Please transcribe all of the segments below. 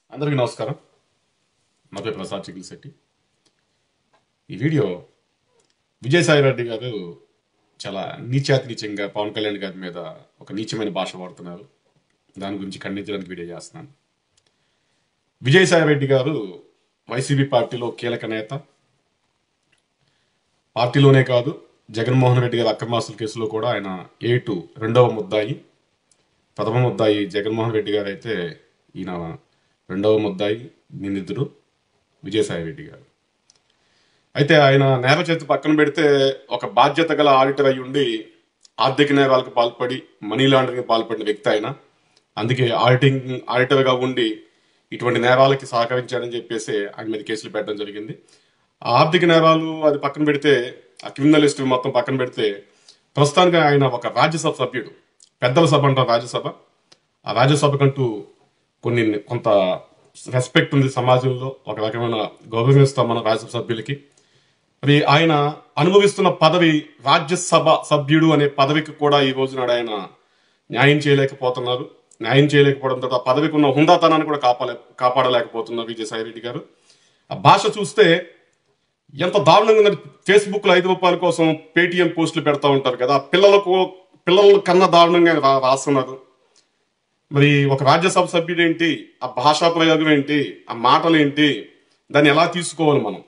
అందరికీ నమస్కారం నా పేరు ప్రసాద్ చికిల్ శెట్టి ఈ వీడియో విజయసాయి రెడ్డి గారు చాలా నీచాతి నీచంగా పవన్ కళ్యాణ్ గారి మీద ఒక నీచమైన భాష వాడుతున్నారు దాని గురించి ఖండించడానికి వీడియో చేస్తున్నాను విజయసాయి రెడ్డి గారు వైసీపీ పార్టీలో కీలక నేత పార్టీలోనే కాదు జగన్మోహన్ రెడ్డి గారి అక్రమాస్తుల కేసులో కూడా ఆయన ఏటు రెండవ ముద్దాయి ప్రథమ ముద్దాయి జగన్మోహన్ రెడ్డి గారు అయితే ఈయన రెండవ ముద్దాయి నిందితుడు విజయసాయి రెడ్డి గారు అయితే ఆయన నేర చేతి పక్కన పెడితే ఒక బాధ్యత గల ఆడిటర్ అయి ఉండి ఆర్థిక నేరాలకు పాల్పడి మనీ లాండరింగ్ పాల్పడిన వ్యక్తి ఆయన అందుకే ఆడిటింగ్ ఆడిటర్గా ఉండి ఇటువంటి నేరాలకి సహకరించాడని చెప్పేసి ఆయన మీద కేసులు పెట్టడం జరిగింది ఆ ఆర్థిక నేరాలు అది పక్కన పెడితే ఆ క్రిమినల్ హిస్టరీ మొత్తం పక్కన పెడితే ప్రస్తుతానికి ఆయన ఒక రాజ్యసభ సభ్యుడు పెద్దల సభ అంటారు రాజ్యసభ ఆ రాజ్యసభకంటూ కొన్ని కొంత రెస్పెక్ట్ ఉంది సమాజంలో ఒక రకమైన గౌరవిస్తాం మన రాజ్యసభ సభ్యులకి మరి ఆయన అనుభవిస్తున్న పదవి రాజ్యసభ సభ్యుడు అనే పదవికి కూడా ఈ రోజు నాడు ఆయన న్యాయం చేయలేకపోతున్నారు న్యాయం చేయలేకపోవడంతో ఆ పదవికి ఉన్న హుందాతనాన్ని కూడా కాపాలే కాపాడలేకపోతున్నారు విజయసాయి రెడ్డి గారు ఆ భాష చూస్తే ఎంత దారుణంగా ఉందంటే ఫేస్బుక్ లో ఐదు రూపాయల కోసం పేటిఎం పోస్టులు పెడతా ఉంటారు కదా ఆ పిల్లలకు పిల్లల కన్నా దారుణంగా రా- రాస్తున్నారు మరి ఒక రాజ్యసభ సభ్యుడు ఏంటి ఆ భాషా ప్రయోగం ఏంటి ఆ మాటలు ఏంటి దాన్ని ఎలా తీసుకోవాలి మనం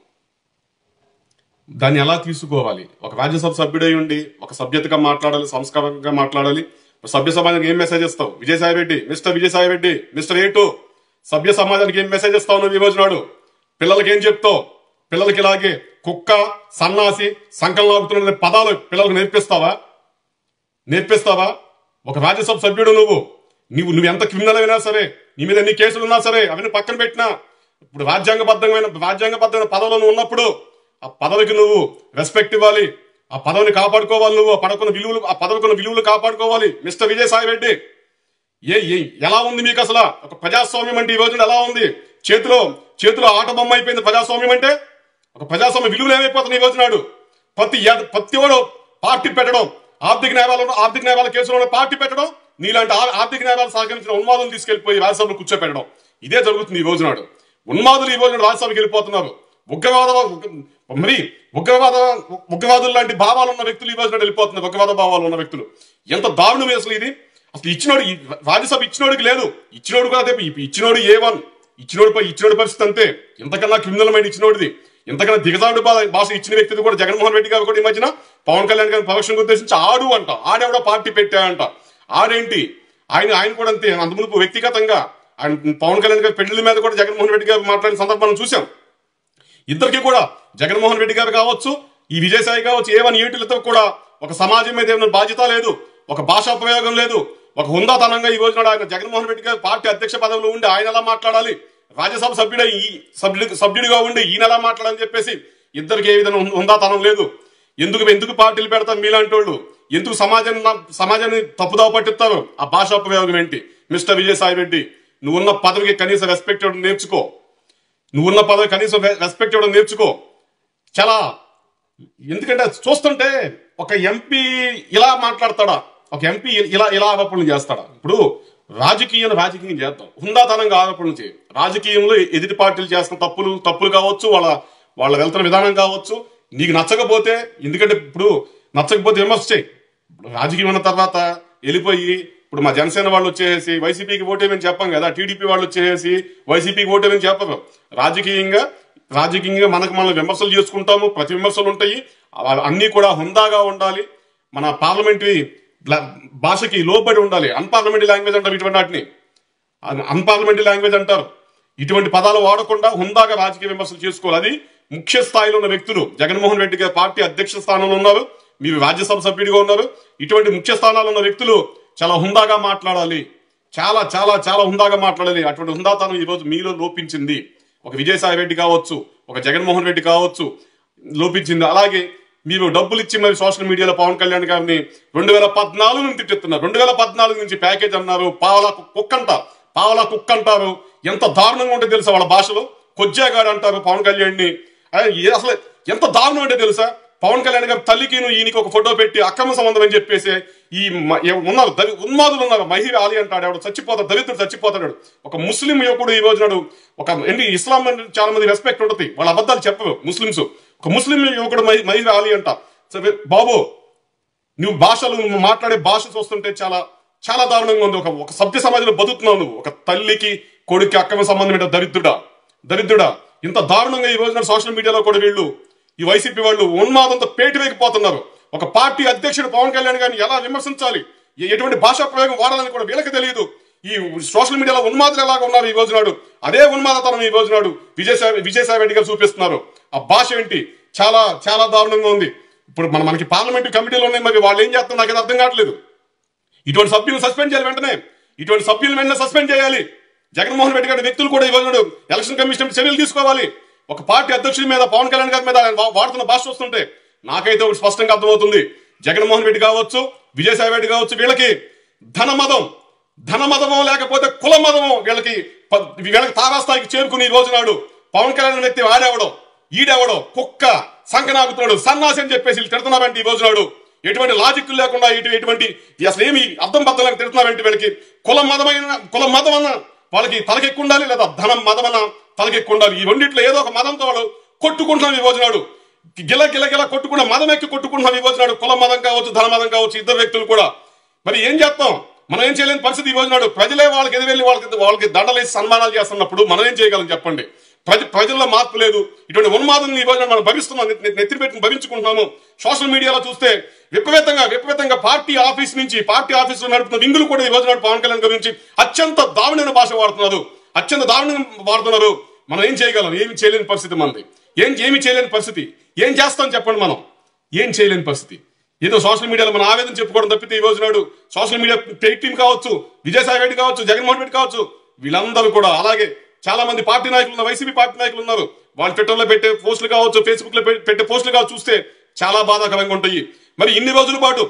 దాన్ని ఎలా తీసుకోవాలి ఒక రాజ్యసభ సభ్యుడై ఉండి ఒక సభ్యతగా మాట్లాడాలి సంస్కారంగా మాట్లాడాలి సభ్య సమాజానికి ఏం మెసేజ్ ఇస్తావు విజయసాయి రెడ్డి మిస్టర్ విజయసాయి రెడ్డి మిస్టర్ ఏటు సభ్య సమాజానికి ఏం మెసేజ్ ఇస్తావు నువ్వు ఈ రోజు నాడు పిల్లలకి ఏం చెప్తావు పిల్లలకి ఇలాగే కుక్క సన్నాసి సంకలం లాగుతున్న పదాలు పిల్లలకు నేర్పిస్తావా నేర్పిస్తావా ఒక రాజ్యసభ సభ్యుడు నువ్వు నువ్వు నువ్వు ఎంత క్రిమినల్ అయినా సరే నీ మీద ఎన్ని కేసులు ఉన్నా సరే అవన్నీ పక్కన పెట్టినా ఇప్పుడు రాజ్యాంగబద్ధమైన రాజ్యాంగబద్ధమైన పదవిలో నువ్వు ఉన్నప్పుడు ఆ పదవికి నువ్వు రెస్పెక్ట్ ఇవ్వాలి ఆ పదవిని కాపాడుకోవాలి నువ్వు ఆ పదకున్న విలువలు ఆ పదవికున్న విలువలు కాపాడుకోవాలి మిస్టర్ విజయసాయి రెడ్డి ఏ ఏ ఎలా ఉంది మీకు అసలు ఒక ప్రజాస్వామ్యం అంటే ఈ రోజున ఎలా ఉంది చేతిలో చేతిలో ఆట బొమ్మ అయిపోయింది ప్రజాస్వామ్యం అంటే ఒక ప్రజాస్వామ్య విలువలు ఏమైపోతున్నాయి ఈ రోజునాడు ప్రతి ఎద- ప్రతి వాడు పార్టీ పెట్టడం ఆర్థిక నేరాలను ఆర్థిక నేరాల కేసులో పార్టీ పెట్టడం నీలాంటి ఆ- ఆర్థిక నేరాలు సహకరించిన ఉన్మాదులు తీసుకెళ్లిపోయి రాజ్యసభలో కూర్చోపెట్టడం ఇదే జరుగుతుంది ఈ రోజునాడు ఉన్మాదులు ఈ రోజున రాజ్యసభకి వెళ్ళిపోతున్నారు ఉగ్రవాద మరి ఉగ్రవాద ఉగ్రవాదులు లాంటి భావాలు ఉన్న వ్యక్తులు ఈ రోజున వెళ్ళిపోతున్నారు ఉగ్రవాద భావాలు ఉన్న వ్యక్తులు ఎంత దారుణం అసలు ఇది అసలు ఇచ్చినోడు ఈ రాజ్యసభ ఇచ్చినోడికి లేదు ఇచ్చినోడు కూడా అదే ఇ- ఇచ్చినోడు ఏ వన్ ఇచ్చినోడిపై ఇచ్చినోడి పరిస్థితి అంతే ఇంతకన్నా క్రిమినల్ మైండ్ ఇచ్చినోడిది ఇంతకన్నా దిగజాడు భా- భాష ఇచ్చిన వ్యక్తిది కూడా జగన్మోహన్ రెడ్డి గారు కూడా ఈ మధ్యన పవన్ కళ్యాణ్ గారి పరోక్షంగా ఉద్దేశించి ఆడు అంట ఆడెవడో పార్టీ పెట్టా అంట ఆడేంటి ఆయన ఆయన కూడా అంతే అంత మునుపు వ్యక్తిగతంగా ఆయన పవన్ కళ్యాణ్ గారి పెళ్లి మీద కూడా జగన్మోహన్ రెడ్డి గారు మాట్లాడిన సందర్భం మనం చూసాం ఇద్దరికి కూడా జగన్మోహన్ రెడ్డి గారు కావచ్చు ఈ విజయసాయి కావచ్చు ఏవని ఏటులతో కూడా ఒక సమాజం మీద ఏమైనా బాధ్యత లేదు ఒక భాషా ప్రయోగం లేదు ఒక హుందాతనంగా ఈ రోజున ఆయన జగన్మోహన్ రెడ్డి గారు పార్టీ అధ్యక్ష పదవిలో ఉండి ఆయన ఎలా మాట్లాడాలి రాజ్యసభ సభ్యుడు ఈ సభ్యుడు సభ్యుడిగా ఉండి ఈయన ఎలా మాట్లాడాలని చెప్పేసి ఇద్దరికి ఏ విధంగా హుం- హుందాతనం లేదు ఎందుకు ఎందుకు పార్టీలు పెడతారు మీలాంటి వాళ్ళు ఎందుకు సమాజాన్ని సమాజాన్ని తప్పుదావ పట్టిస్తారు ఆ భాషా ప్రయోగం ఏంటి మిస్టర్ విజయసాయి రెడ్డి నువ్వున్న పదవికి కనీస రెస్పెక్ట్ ఇవ్వడం నేర్చుకో నువ్వున్న పదవి కనీసం రె- రెస్పెక్ట్ ఇవ్వడం నేర్చుకో చాలా ఎందుకంటే చూస్తుంటే ఒక ఎంపీ ఇలా మాట్లాడతాడా ఒక ఎంపీ ఇలా ఇలా ఆరోపణలు చేస్తాడా ఇప్పుడు రాజకీయం రాజకీయం చేద్దాం హుందాతనంగా ఆరోపణలు చేయి రాజకీయంలో ఎదుటి పార్టీలు చేస్తున్న తప్పులు తప్పులు కావచ్చు వాళ్ళ వాళ్ళ వెళ్తున్న విధానం కావచ్చు నీకు నచ్చకపోతే ఎందుకంటే ఇప్పుడు నచ్చకపోతే విమర్శ చేయి ఇప్పుడు రాజకీయం ఉన్న తర్వాత వెళ్ళిపోయి ఇప్పుడు మా జనసేన వాళ్ళు వచ్చేసి వైసీపీకి ఓటేమని చెప్పాం కదా టీడీపీ వాళ్ళు వచ్చేసి వైసీపీకి ఓటేమని చెప్పరు రాజకీయంగా రాజకీయంగా మనకు మనం విమర్శలు చేసుకుంటాము ప్రతి విమర్శలు ఉంటాయి అవ- అన్నీ కూడా హుందాగా ఉండాలి మన పార్లమెంటరీ ల- భాషకి లోబడి ఉండాలి అన్పార్లమెంటరీ లాంగ్వేజ్ అంటారు ఇటువంటి వాటిని అన్పార్లమెంటరీ లాంగ్వేజ్ అంటారు ఇటువంటి పదాలు వాడకుండా హుందాగా రాజకీయ విమర్శలు చేసుకోవాలి అది ముఖ్య స్థాయిలో ఉన్న వ్యక్తులు జగన్మోహన్ రెడ్డి గారి పార్టీ అధ్యక్ష స్థానంలో ఉన్నారు మీరు రాజ్యసభ సభ్యుడిగా ఉన్నారు ఇటువంటి ముఖ్య స్థానాల్లో ఉన్న వ్యక్తులు చాలా హుందాగా మాట్లాడాలి చాలా చాలా చాలా హుందాగా మాట్లాడాలి అటువంటి హుందాతనం ఈ రోజు మీలో లోపించింది ఒక విజయసాయి రెడ్డి కావచ్చు ఒక జగన్మోహన్ రెడ్డి కావచ్చు లోపించింది అలాగే మీరు డబ్బులు ఇచ్చి మరి సోషల్ మీడియాలో పవన్ కళ్యాణ్ గారిని రెండు వేల పద్నాలుగు నుంచి తిట్టుతున్నారు రెండు వేల పద్నాలుగు నుంచి ప్యాకేజ్ అన్నారు పావలా కు- కుక్క అంట పావలా కుక్క అంటారు ఎంత దారుణంగా ఉంటే తెలుసా వాళ్ళ భాషలో కొజ్జాగాడు అంటారు పవన్ కళ్యాణ్ని ఆయన ఏ- అసలు ఎంత దారుణం అంటే తెలుసా పవన్ కళ్యాణ్ గారి తల్లికి నువ్వు ఈయనకి ఒక ఫోటో పెట్టి అక్రమ సంబంధం అని చెప్పేసి ఈ మ- ఏ- ఉన్నారు దరి ఉన్మాదులు ఉన్నారు మహిళ ఆలి అంటాడు ఎవడు చచ్చిపోతాడు దరిద్రుడు చచ్చిపోతాడు ఒక ముస్లిం యువకుడు ఈ రోజు నాడు ఒక ఏంటి ఇస్లాం అంటే చాలా మంది రెస్పెక్ట్ ఉంటుంది వాళ్ళ అబద్ధాలు చెప్పరు ముస్లిమ్స్ ఒక ముస్లిం యువకుడు మహి- మహిళ ఆలి అంట సరే, బాబు నువ్వు భాషలు నువ్వు మాట్లాడే భాష చూస్తుంటే చాలా చాలా దారుణంగా ఉంది ఒక ఒక సభ్య సమాజంలో బతుకుతున్నావు నువ్వు ఒక తల్లికి కొడుకు అక్రమ సంబంధం ఏంటో దరిద్రుడా దరిద్రుడా ఇంత దారుణంగా ఈ రోజున సోషల్ మీడియాలో కూడా వీళ్ళు ఈ వైసీపీ వాళ్ళు ఉన్మాదంతో పేటు వేగిపోతున్నారు ఒక పార్టీ అధ్యక్షుడు పవన్ కళ్యాణ్ గారిని ఎలా విమర్శించాలి ఎ- ఎటువంటి భాషా ప్రయోగం వాడాలని కూడా వీళ్ళకి తెలియదు ఈ సోషల్ మీడియాలో ఉన్మాదులు ఎలాగ ఉన్నారు ఈ రోజు నాడు అదే ఉన్మాదతనం ఈ రోజు నాడు విజయసాయి విజయసాయి రెడ్డి గారు చూపిస్తున్నారు ఆ భాష ఏంటి చాలా చాలా దారుణంగా ఉంది ఇప్పుడు మన మనకి పార్లమెంటు కమిటీలు ఉన్నాయి మరి వాళ్ళు ఏం చేస్తున్నారు నాకు అది అర్థం కావట్లేదు ఇటువంటి సభ్యులను సస్పెండ్ చేయాలి వెంటనే ఇటువంటి సభ్యులను వెంటనే సస్పెండ్ చేయాలి జగన్మోహన్ రెడ్డి గారి వ్యక్తులు కూడా ఇవ్వడు ఎలక్షన్ కమిషన్ చర్యలు తీసుకోవాలి ఒక పార్టీ అధ్యక్షుడి మీద పవన్ కళ్యాణ్ గారి మీద ఆయన వా- వాడుతున్న భాష వస్తుంటే నాకైతే ఒకటి స్పష్టంగా అర్థమవుతుంది జగన్మోహన్ రెడ్డి కావచ్చు విజయసాయి రెడ్డి కావచ్చు వీళ్ళకి ధనమదం ధనమదమో లేకపోతే కుల మదమో వీళ్ళకి ప- వీళ్ళకి తారాస్థాయికి చేరుకుని ఈ రోజు నాడు పవన్ కళ్యాణ్ అనే వ్యక్తి ఆడేవడో ఈడెవడో కుక్క సంకనాగుతున్నాడు సన్నాసి అని చెప్పేసి వీళ్ళు తిడుతున్నారంటే ఈ రోజు నాడు ఎటువంటి లాజిక్ లేకుండా ఇటు ఎటువంటి అసలు ఏమి అర్థం బద్దలకు తిడుతున్నారంటే వీళ్ళకి కుల మదమైన కుల మదం అన్న వాళ్ళకి తలకెక్కు ఉండాలి లేదా ధనం మదం అన్న తలకెక్కు ఉండాలి ఈ రెండిట్లో ఏదో ఒక మదంతో వాళ్ళు కొట్టుకుంటున్నాం ఈ రోజు నాడు గిల గిల గిల కొట్టుకున్న మదం ఎక్కి కొట్టుకుంటున్నాం ఈ రోజు నాడు కుల మదం కావచ్చు ధన మదం కావచ్చు ఇద్దరు వ్యక్తులు కూడా మరి ఏం చేస్తాం మనం ఏం చేయలేని పరిస్థితి ఈ రోజు నాడు ప్రజలే వాళ్ళకి ఎదురెళ్ళి వాళ్ళకి వాళ్ళకి దండలేసి సన్మానాలు చేస్తున్నప్పుడు మనం ఏం చేయగలం చెప్పండి ప్రజ ప్రజల్లో మార్పు లేదు ఇటువంటి ఉన్మాదం ఈ రోజు మనం భవిస్తున్నాం నె- నెత్తిన పెట్టుకుని భవించుకుంటున్నాము సోషల్ మీడియాలో చూస్తే విపరీతంగా విపరీతంగా పార్టీ ఆఫీస్ నుంచి పార్టీ ఆఫీస్ లో నడుపుతున్న వింగులు కూడా ఈ రోజు నాడు పవన్ కళ్యాణ్ గురించి అత్యంత దారుణమైన భాష వాడుతున్నారు అత్యంత దారుణంగా వాడుతున్నారు మనం ఏం చేయగలం ఏమి చేయలేని పరిస్థితి మనది ఏం ఏమి చేయలేని పరిస్థితి ఏం చేస్తాం చెప్పండి మనం ఏం చేయలేని పరిస్థితి ఏదో సోషల్ మీడియాలో మన ఆవేదన చెప్పుకోవడం తప్పితే ఈ రోజు నాడు సోషల్ మీడియా పెయిట్ టీం కావచ్చు విజయసాయి రెడ్డి కావచ్చు జగన్మోహన్ రెడ్డి కావచ్చు వీళ్ళందరూ కూడా అలాగే చాలా మంది పార్టీ నాయకులు ఉన్నారు వైసీపీ పార్టీ నాయకులు ఉన్నారు వాళ్ళు ట్విట్టర్లో పెట్టే పోస్టులు కావచ్చు ఫేస్బుక్ లో పె- పెట్టే పోస్టులు కావచ్చు చూస్తే చాలా బాధాకరంగా ఉంటాయి మరి ఇన్ని రోజుల పాటు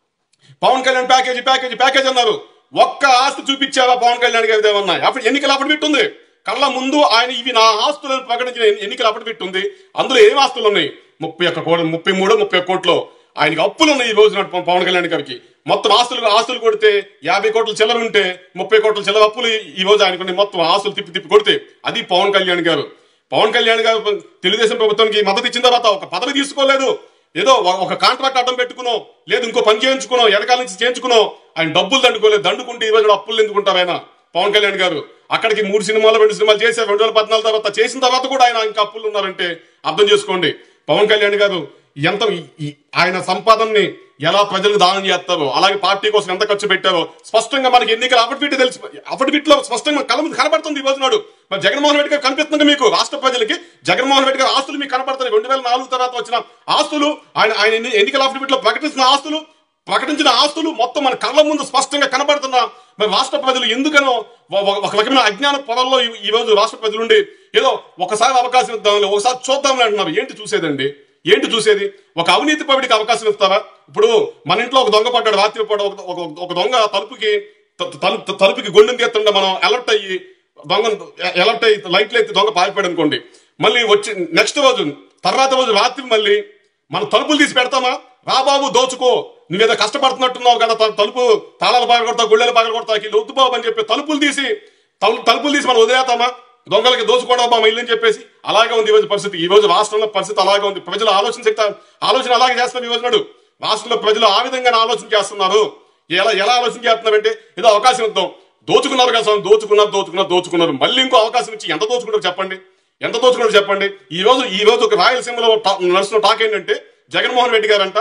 Pawan Kalyan package package package అన్నారు ఒక్క ఆస్తి చూపించారా పవన్ కళ్యాణ్ గారి ఏమన్నా అప్పుడు ఎన్నికలు అప్పుడు పెట్టుంది కళ్ళ ముందు ఆయన ఇవి నా ఆస్తులను ప్రకటించిన ఎన్ని- ఎన్నికలు అప్పుడు పెట్టుంది అందులో ఏం ఆస్తులు ఉన్నాయి ముప్పై ఒక్క కోట్లు ముప్పై మూడు ముప్పై ఒక్క కోట్లు ఆయనకి అప్పులు ఉన్నాయి ఈ రోజు నాడు పవన్ పవన్ కళ్యాణ్ గారికి మొత్తం ఆస్తులు ఆస్తులు కొడితే యాభై కోట్ల చిల్లర ఉంటే ముప్పై కోట్ల చిల్లర అప్పులు ఈ- ఈ రోజు ఆయనకు మొత్తం ఆస్తులు తిప్పి తిప్పి కొడితే అది పవన్ కళ్యాణ్ గారు పవన్ కళ్యాణ్ గారు తెలుగుదేశం ప్రభుత్వానికి మద్దతు ఇచ్చిన తర్వాత ఒక పదవి తీసుకోలేదు ఏదో ఒక- ఒక కాంట్రాక్ట్ అడ్డం పెట్టుకునో లేదు ఇంకో పని చేయించుకునో వెనకాల నుంచి చేయించుకునో ఆయన డబ్బులు దండుకోలేదు దండుకుంటే ఈ రోజు అప్పులు ఎందుకుంటారు ఆయన పవన్ కళ్యాణ్ గారు అక్కడికి మూడు సినిమాలు రెండు సినిమాలు చేశారు రెండు వేల పద్నాలుగు తర్వాత చేసిన తర్వాత కూడా ఆయన ఇంకా అప్పులు ఉన్నారంటే అర్థం చేసుకోండి పవన్ కళ్యాణ్ గారు ఎంత ఈ- ఈ- ఆయన సంపాదనని ఎలా ప్రజలకు దానం చేస్తారో అలాగే పార్టీ కోసం ఎంత ఖర్చు పెట్టారో స్పష్టంగా మనకి ఎన్నికల అఫిడవిట్ తెలిసి అఫిడవిట్ లో స్పష్టంగా కలం కనబడుతుంది ఈ రోజు నాడు మరి జగన్మోహన్ రెడ్డి గారు కనిపిస్తుంది మీకు రాష్ట్ర ప్రజలకి జగన్మోహన్ రెడ్డి గారు ఆస్తులు మీకు కనబడుతున్నాయి రెండు వేల నాలుగు తర్వాత వచ్చిన ఆస్తులు ఆయన ఆయన ఎన్ని- ఎన్నికల అఫిడవిట్ లో ప్రకటించిన ఆస్తులు ప్రకటించిన ఆస్తులు మొత్తం మన కళ్ళ ముందు స్పష్టంగా కనబడుతున్న మరి రాష్ట్ర ప్రజలు ఎందుకనో ఒక- ఒక- ఒక రకమైన అజ్ఞాన పొరల్లో ఈ- ఈ రోజు రాష్ట్ర ప్రజలుండి ఏదో ఒకసారి అవకాశం ఇద్దాం ఒకసారి చూద్దామని అంటున్నారు ఏంటి చూసేదండి ఏంటి చూసేది ఒక అవినీతి పవిడికి అవకాశం ఇస్తారా ఇప్పుడు మన ఇంట్లో ఒక దొంగ పడ్డాడు రాత్రి పూట ఒక ఒక- ఒక దొంగ తలుపుకి త- తలుపు తలుపుకి గుండెని తీస్తుంటే మనం అలర్ట్ అయ్యి దొంగ అలర్ట్ అయ్యి లైట్లు ఎత్తి దొంగ పారిపోయాడు అనుకోండి మళ్ళీ వచ్చి నెక్స్ట్ రోజు తర్వాత రోజు రాత్రి మళ్ళీ మనం తలుపులు తీసి పెడతామా రా బాబు దోచుకో నువ్వేదో కష్టపడుతున్నట్టున్నావు కదా త- తలుపు తాళాలు పగల కొడతావు గుళ్ళలు పగల కొడతావు వీళ్ళు వద్దు బాబు అని చెప్పి తలుపులు తీసి తలు- తలుపులు తీసి మనం వదిలేతామా దొంగలకి దోచుకోవడం మా ఇల్లు అని చెప్పేసి అలాగే ఉంది ఈ రోజు పరిస్థితి ఈ రోజు రాష్ట్రంలో పరిస్థితి అలాగే ఉంది ప్రజలు ఆలోచన శక్తి ఆలోచన అలాగే చేస్తున్నారు ఈ రోజు నాడు రాష్ట్రంలో ప్రజలు ఆ విధంగా ఆలోచన చేస్తున్నారు ఎలా ఎలా ఆలోచన చేస్తున్నారంటే ఏదో అవకాశం ఇద్దాం దోచుకున్నారు కదా స్వామి, దోచుకున్నారు దోచుకున్నారు దోచుకున్నారు మళ్ళీ ఇంకో అవకాశం ఇచ్చి ఎంత దోచుకున్నారు చెప్పండి ఎంత దోచుకున్నారు చెప్పండి ఈ రోజు ఈ రోజు ఒక రాయలసీమలో టా- నడుస్తున్న టాక్ ఏంటంటే జగన్మోహన్ రెడ్డి గారంట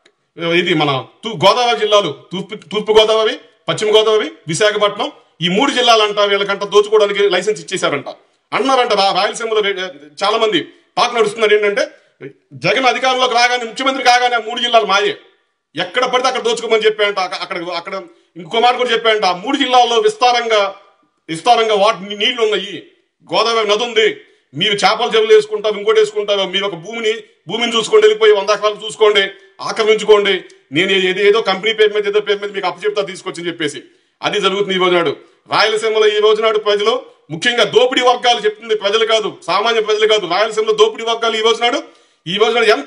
ఇది మన తూ గోదావరి జిల్లాలు తూర్పు తూర్పు గోదావరి పశ్చిమ గోదావరి విశాఖపట్నం ఈ మూడు జిల్లాలంట వీళ్ళకంట దోచుకోవడానికి లైసెన్స్ ఇచ్చేశారంట అన్నారంట రా- రాయలసీమలో వే- చాలా మంది టాక్ నడుస్తున్నారు ఏంటంటే జగన్ అధికారంలోకి రాగానే ముఖ్యమంత్రి కాగానే ఆ మూడు జిల్లాలు మాయే ఎక్కడ పడితే అక్కడ దోచుకోమని చెప్పాయంట అక్క- అక్కడ అక్కడ ఇంకో మాట కూడా చెప్పాయంట ఆ మూడు జిల్లాల్లో విస్తారంగా విస్తారంగా వాటి నీళ్లు ఉన్నాయి గోదావరి నది ఉంది మీరు చేపల చెవులు వేసుకుంటారు ఇంకోటి వేసుకుంటారు మీరు ఒక భూమిని భూమిని చూసుకోండి వెళ్ళిపోయి వంద ఎకరాలు చూసుకోండి ఆక్రమించుకోండి నేను ఏదో ఏదో కంపెనీ పేరు మీద ఏదో పేరు మీద మీకు అప్పు చెప్తా తీసుకొచ్చి చెప్పేసి అది జరుగుతుంది ఈ రోజు నాడు రాయలసీమలో ఈ రోజు నాడు ప్రజలు ముఖ్యంగా దోపిడీ వర్గాలు చెప్తుంది ప్రజలు కాదు సామాన్య ప్రజలు కాదు రాయలసీమలో దోపిడీ వర్గాలు ఈ రోజు నాడు ఈ రోజు నాడు ఎంతో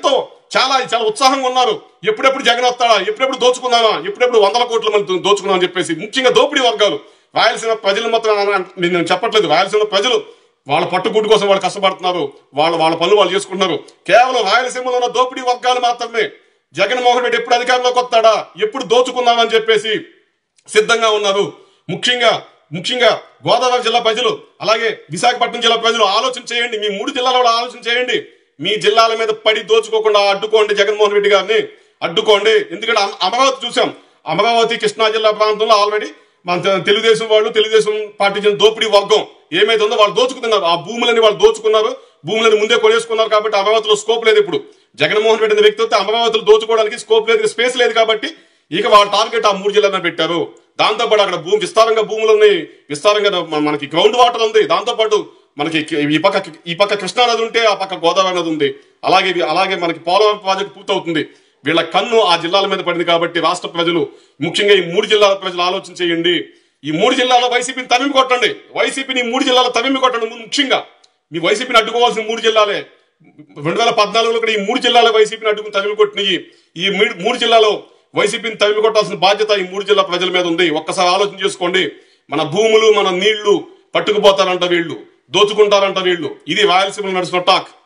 చాలా చాలా ఉత్సాహంగా ఉన్నారు ఎప్పుడెప్పుడు జగన్ వస్తాడా ఎప్పుడెప్పుడు దోచుకుందామా ఎప్పుడెప్పుడు వందల కోట్ల మంది దోచుకుందాం అని చెప్పేసి ముఖ్యంగా దోపిడీ వర్గాలు రాయలసీమ ప్రజలు మాత్రం అన- అన- నేను చెప్పట్లేదు రాయలసీమ ప్రజలు వాళ్ళ పట్టుగుడ్డు కోసం వాళ్ళు కష్టపడుతున్నారు వాళ్ళ వాళ్ళ పనులు వాళ్ళు చేసుకుంటున్నారు కేవలం రాయలసీమలో ఉన్న దోపిడీ వర్గాలు మాత్రమే జగన్మోహన్ రెడ్డి ఎప్పుడు అధికారంలోకి వస్తాడా ఎప్పుడు దోచుకుందామని చెప్పేసి సిద్ధంగా ఉన్నారు ముఖ్యంగా ముఖ్యంగా గోదావరి జిల్లా ప్రజలు అలాగే విశాఖపట్నం జిల్లా ప్రజలు ఆలోచన చేయండి మీ మూడు జిల్లాలో కూడా ఆలోచన చేయండి మీ జిల్లాల మీద పడి దోచుకోకుండా అడ్డుకోండి జగన్మోహన్ రెడ్డి గారిని అడ్డుకోండి ఎందుకంటే అమ- అమరావతి చూసాం అమరావతి కృష్ణా జిల్లా ప్రాంతంలో ఆల్రెడీ మన తె- తెలుగుదేశం వాళ్ళు తెలుగుదేశం పార్టీ చెందిన దోపిడీ వర్గం ఏమైతే ఉందో వాళ్ళు దోచుకుతున్నారు ఆ భూములని వాళ్ళు దోచుకున్నారు భూములను ముందే కొనేసుకున్నారు కాబట్టి అమరావతిలో స్కోప్ లేదు ఇప్పుడు జగన్మోహన్ రెడ్డి అనే వ్యక్తి వస్తే అమరావతిలో దోచుకోవడానికి స్కోప్ లేదు స్పేస్ లేదు కాబట్టి ఇక వాళ్ళ టార్గెట్ ఆ మూడు జిల్లాలను పెట్టారు దాంతో పాటు అక్కడ భూమి విస్తారంగా భూములు ఉన్నాయి విస్తారంగా మన- మనకి గ్రౌండ్ వాటర్ ఉంది దాంతో పాటు మనకి ఈ పక్క ఈ పక్క కృష్ణా నది ఉంటే ఆ పక్క గోదావరి నది ఉంది అలాగే ఇది- అలాగే మనకి పోలవరం ప్రాజెక్ట్ పూర్తవుతుంది వీళ్ళ కన్ను ఆ జిల్లాల మీద పడింది కాబట్టి రాష్ట్ర ప్రజలు ముఖ్యంగా ఈ మూడు జిల్లాల ప్రజలు ఆలోచన చేయండి ఈ మూడు జిల్లాల వైసీపీని తరిమి కొట్టండి వైసీపీని ఈ మూడు జిల్లాల తరిమి కొట్టండి ముఖ్యంగా మీ వైసీపీని అడ్డుకోవాల్సిన మూడు జిల్లాలే రెండు వేల పద్నాలుగులో కూడా ఈ మూడు జిల్లాల వైసీపీని అడ్డుకుని తరిమి కొట్టినవి ఈ మూడు- మూడు జిల్లాలో వైసీపీని తరిమి కొట్టాల్సిన బాధ్యత ఈ మూడు జిల్లా ప్రజల మీద ఉంది ఒక్కసారి ఆలోచన చేసుకోండి మన భూములు మన నీళ్లు పట్టుకుపోతారంట వీళ్ళు దోచుకుంటారంట వీళ్ళు ఇది రాయలసీమలో నడుస్తున్న టాక్